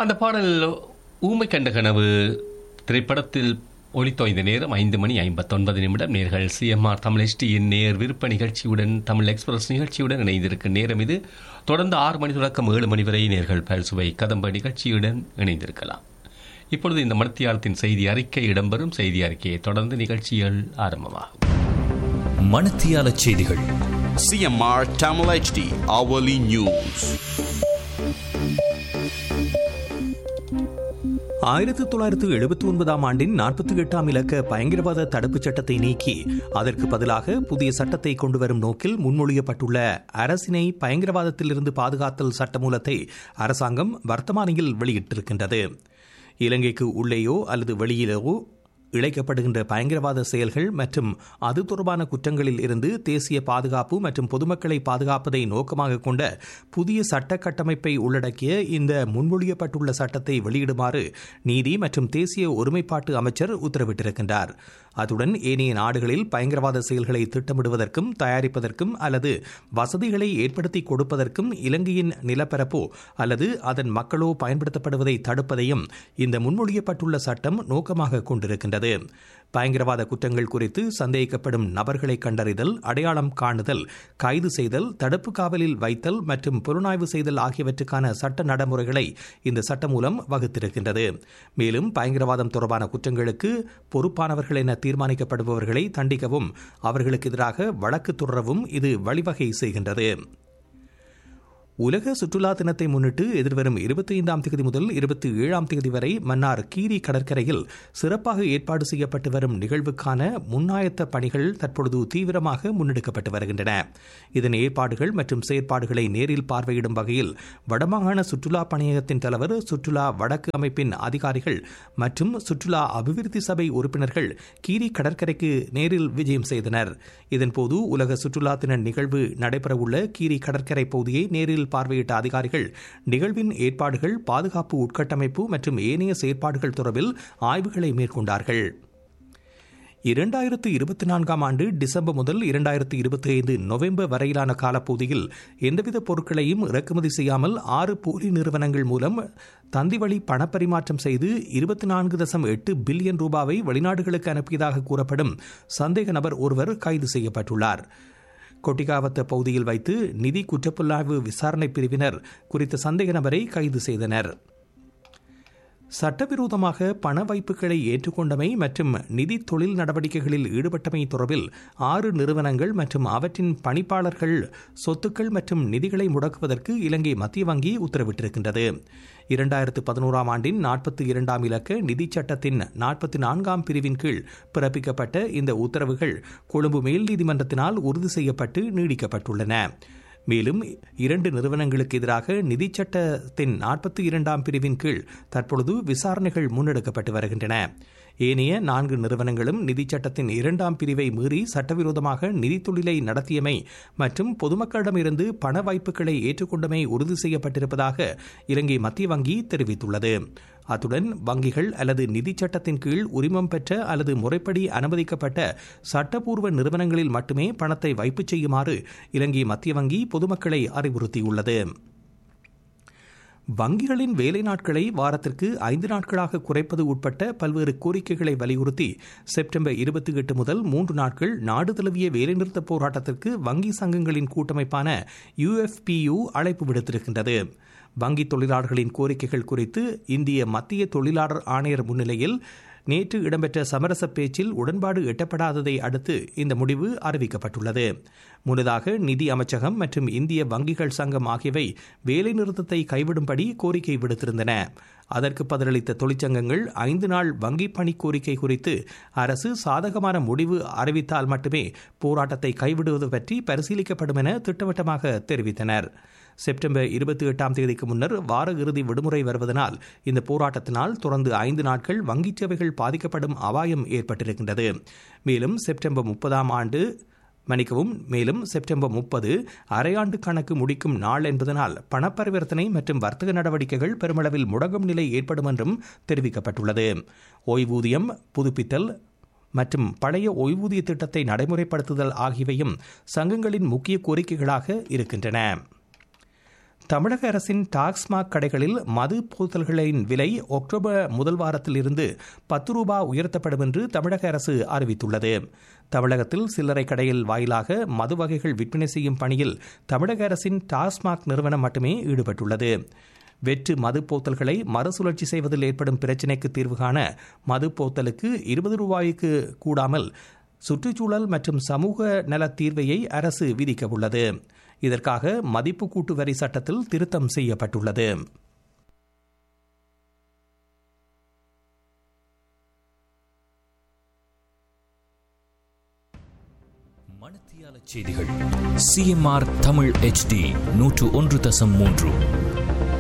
அந்த பாடல் ஊமை கண்ட கனவு திரைப்படத்தில் ஒளித்தோய்ந்த நேரம் ஐந்து மணி ஐம்பத்தொன்பது நிமிடம் நேர்கள் சிஎம்ஆர் தமிழ் எஸ்டியின் நேர் விருப்ப நிகழ்ச்சியுடன் தமிழ் எக்ஸ்பிரஸ் நிகழ்ச்சியுடன் இணைந்திருக்கும் நேரம் இது தொடர்ந்து ஆறு மணி தொடக்கம் ஏழு மணி வரை நேர்கள் பல்சுவை கதம்ப நிகழ்ச்சியுடன் இணைந்திருக்கலாம் இப்பொழுது இந்த மணித்தியாலத்தின் செய்தி அறிக்கை இடம்பெறும் செய்தி அறிக்கையை தொடர்ந்து நிகழ்ச்சிகள் ஆரம்பமாகும் மணத்தியால செய்திகள் CMR Tamil HD Hourly News. ஆயிரத்தி தொள்ளாயிரத்து எழுபத்தி ஒன்பதாம் ஆண்டின் நாற்பத்தி எட்டாம் இலக்க பயங்கரவாத தடுப்புச் சட்டத்தை நீக்கி அதற்கு பதிலாக புதிய சட்டத்தை கொண்டுவரும் நோக்கில் முன்மொழியப்பட்டுள்ள அரசினை பயங்கரவாதத்திலிருந்து பாதுகாத்தல் சட்டமூலத்தை அரசாங்கம் வர்த்தமானியில் வெளியிட்டிருக்கின்றது இலங்கைக்கு உள்ளேயோ அல்லது வெளியிலோ இழைக்கப்படுகின்ற பயங்கரவாத செயல்கள் மற்றும் அது தொடர்பான குற்றங்களில் இருந்து தேசிய பாதுகாப்பு மற்றும் பொதுமக்களை பாதுகாப்பதை நோக்கமாக கொண்ட புதிய சட்ட கட்டமைப்பை உள்ளடக்கிய இந்த முன்மொழியப்பட்டுள்ள சட்டத்தை வெளியிடுமாறு நீதி மற்றும் தேசிய ஒருமைப்பாட்டு அமைச்சர் உத்தரவிட்டிருக்கின்றார் அத்துடன் ஏனைய நாடுகளில் பயங்கரவாத செயல்களை திட்டமிடுவதற்கும் தயாரிப்பதற்கும் அல்லது வசதிகளை ஏற்படுத்தி கொடுப்பதற்கும் இலங்கையின் நிலப்பரப்போ அல்லது அதன் மக்களோ பயன்படுத்தப்படுவதை தடுப்பதையும் இந்த முன்மொழியப்பட்டுள்ள சட்டம் நோக்கமாக கொண்டிருக்கின்றது பயங்கரவாத குற்றங்கள் குறித்து சந்தேகிக்கப்படும் நபர்களை கண்டறிதல் அடையாளம் காணுதல் கைது செய்தல் தடுப்பு காவலில் வைத்தல் மற்றும் புலனாய்வு செய்தல் ஆகியவற்றுக்கான சட்ட நடைமுறைகளை இந்த சட்டம் மூலம் வகுத்திருக்கின்றது மேலும் பயங்கரவாதம் தொடர்பான குற்றங்களுக்கு பொறுப்பானவர்கள் என தீர்மானிக்கப்படுபவர்களை தண்டிக்கவும் அவர்களுக்கு எதிராக வழக்கு தொடரவும் இது வழிவகை செய்கின்றது உலக சுற்றுலா தினத்தை முன்னிட்டு எதிர்வரும் இருபத்தி ஐந்தாம் தேதி முதல் இருபத்தி ஏழாம் தேதி வரை மன்னார் கீரி கடற்கரையில் சிறப்பாக ஏற்பாடு செய்யப்பட்டு வரும் நிகழ்வுக்கான முன்னாயத்த பணிகள் தற்பொழுது தீவிரமாக முன்னெடுக்கப்பட்டு வருகின்றன இதன் ஏற்பாடுகள் மற்றும் செயற்பாடுகளை நேரில் பார்வையிடும் வகையில் வடமாகாண சுற்றுலா பணியகத்தின் தலைவர் சுற்றுலா வடக்கு அமைப்பின் அதிகாரிகள் மற்றும் சுற்றுலா அபிவிருத்தி சபை உறுப்பினர்கள் கீரி கடற்கரைக்கு நேரில் விஜயம் செய்தனர் இதன்போது உலக சுற்றுலா தின நிகழ்வு நடைபெறவுள்ள கீரி கடற்கரை பகுதியை நேரில் நேரில் பார்வையிட்ட அதிகாரிகள் நிகழ்வின் ஏற்பாடுகள் பாதுகாப்பு உட்கட்டமைப்பு மற்றும் ஏனைய செயற்பாடுகள் தொடர்பில் ஆய்வுகளை மேற்கொண்டார்கள் இரண்டாயிரத்து இருபத்தி நான்காம் ஆண்டு டிசம்பர் முதல் இரண்டாயிரத்து இருபத்தி ஐந்து நவம்பர் வரையிலான காலப்பகுதியில் எந்தவித பொருட்களையும் இறக்குமதி செய்யாமல் ஆறு போலி நிறுவனங்கள் மூலம் தந்திவழி பணப்பரிமாற்றம் செய்து இருபத்தி நான்கு தசம் எட்டு பில்லியன் ரூபாவை வெளிநாடுகளுக்கு அனுப்பியதாக கூறப்படும் சந்தேக நபர் ஒருவர் கைது செய்யப்பட்டுள்ளார் கொட்டிகாவத்த பகுதியில் வைத்து நிதி குற்றப்புலனாய்வு விசாரணை பிரிவினர் குறித்த சந்தேக நபரை கைது செய்தனர் சட்டவிரோதமாக பண வைப்புகளை ஏற்றுக்கொண்டமை மற்றும் நிதி தொழில் நடவடிக்கைகளில் ஈடுபட்டமை தொடர்பில் ஆறு நிறுவனங்கள் மற்றும் அவற்றின் பணிப்பாளர்கள் சொத்துக்கள் மற்றும் நிதிகளை முடக்குவதற்கு இலங்கை மத்திய வங்கி உத்தரவிட்டிருக்கின்றது இரண்டாயிரத்து பதினோராம் ஆண்டின் நாற்பத்தி இரண்டாம் இலக்க நிதி சட்டத்தின் நாற்பத்தி நான்காம் பிரிவின் கீழ் பிறப்பிக்கப்பட்ட இந்த உத்தரவுகள் கொழும்பு மேல் நீதிமன்றத்தினால் உறுதி செய்யப்பட்டு நீடிக்கப்பட்டுள்ளன மேலும் இரண்டு நிறுவனங்களுக்கு எதிராக நிதி சட்டத்தின் நாற்பத்தி இரண்டாம் பிரிவின் கீழ் தற்பொழுது விசாரணைகள் முன்னெடுக்கப்பட்டு வருகின்றன ஏனைய நான்கு நிறுவனங்களும் நிதி சட்டத்தின் இரண்டாம் பிரிவை மீறி சட்டவிரோதமாக நிதி தொழிலை நடத்தியமை மற்றும் பொதுமக்களிடமிருந்து பண வாய்ப்புகளை ஏற்றுக்கொண்டமை உறுதி செய்யப்பட்டிருப்பதாக இலங்கை மத்திய வங்கி தெரிவித்துள்ளது அத்துடன் வங்கிகள் அல்லது நிதி சட்டத்தின் கீழ் உரிமம் பெற்ற அல்லது முறைப்படி அனுமதிக்கப்பட்ட சட்டப்பூர்வ நிறுவனங்களில் மட்டுமே பணத்தை வைப்பு செய்யுமாறு இலங்கை மத்திய வங்கி பொதுமக்களை அறிவுறுத்தியுள்ளது வங்கிகளின் வேலை நாட்களை வாரத்திற்கு ஐந்து நாட்களாக குறைப்பது உட்பட்ட பல்வேறு கோரிக்கைகளை வலியுறுத்தி செப்டம்பர் இருபத்தி எட்டு முதல் மூன்று நாட்கள் நாடு தழுவிய வேலைநிறுத்த போராட்டத்திற்கு வங்கி சங்கங்களின் கூட்டமைப்பான யுஎஃபியு அழைப்பு விடுத்திருக்கின்றது வங்கி தொழிலாளர்களின் கோரிக்கைகள் குறித்து இந்திய மத்திய தொழிலாளர் ஆணையர் முன்னிலையில் நேற்று இடம்பெற்ற சமரச பேச்சில் உடன்பாடு எட்டப்படாததை அடுத்து இந்த முடிவு அறிவிக்கப்பட்டுள்ளது முன்னதாக நிதி அமைச்சகம் மற்றும் இந்திய வங்கிகள் சங்கம் ஆகியவை வேலைநிறுத்தத்தை கைவிடும்படி கோரிக்கை விடுத்திருந்தன அதற்கு பதிலளித்த தொழிற்சங்கங்கள் ஐந்து நாள் வங்கி பணி கோரிக்கை குறித்து அரசு சாதகமான முடிவு அறிவித்தால் மட்டுமே போராட்டத்தை கைவிடுவது பற்றி பரிசீலிக்கப்படும் என திட்டவட்டமாக தெரிவித்தனர் செப்டம்பர் இருபத்தி எட்டாம் தேதிக்கு முன்னர் வார இறுதி விடுமுறை வருவதனால் இந்த போராட்டத்தினால் தொடர்ந்து ஐந்து நாட்கள் வங்கிச் சேவைகள் பாதிக்கப்படும் அபாயம் ஏற்பட்டிருக்கின்றது மேலும் செப்டம்பர் முப்பதாம் ஆண்டு மன்னிக்கவும் மேலும் செப்டம்பர் முப்பது அரையாண்டு கணக்கு முடிக்கும் நாள் என்பதனால் பணப்பரிவர்த்தனை மற்றும் வர்த்தக நடவடிக்கைகள் பெருமளவில் முடங்கும் நிலை ஏற்படும் என்றும் தெரிவிக்கப்பட்டுள்ளது ஓய்வூதியம் புதுப்பித்தல் மற்றும் பழைய ஓய்வூதிய திட்டத்தை நடைமுறைப்படுத்துதல் ஆகியவையும் சங்கங்களின் முக்கிய கோரிக்கைகளாக இருக்கின்றன தமிழக அரசின் டாக்ஸ்மாக் கடைகளில் மது போத்தல்களின் விலை அக்டோபர் முதல் வாரத்தில் இருந்து பத்து ரூபாய் உயர்த்தப்படும் என்று தமிழக அரசு அறிவித்துள்ளது தமிழகத்தில் சில்லறை கடையில் வாயிலாக மது வகைகள் விற்பனை செய்யும் பணியில் தமிழக அரசின் டாஸ்மாக் நிறுவனம் மட்டுமே ஈடுபட்டுள்ளது வெற்று மது போத்தல்களை மறுசுழற்சி செய்வதில் ஏற்படும் பிரச்சினைக்கு தீர்வு காண மது போத்தலுக்கு இருபது ரூபாய்க்கு கூடாமல் சுற்றுச்சூழல் மற்றும் சமூக நல தீர்வையை அரசு விதிக்க உள்ளது இதற்காக மதிப்பு கூட்டு வரி சட்டத்தில் திருத்தம் செய்யப்பட்டுள்ளது மணத்தியால செய்திகள் சிஎம்ஆர் தமிழ் HD நூற்று ஒன்று தசம் மூன்று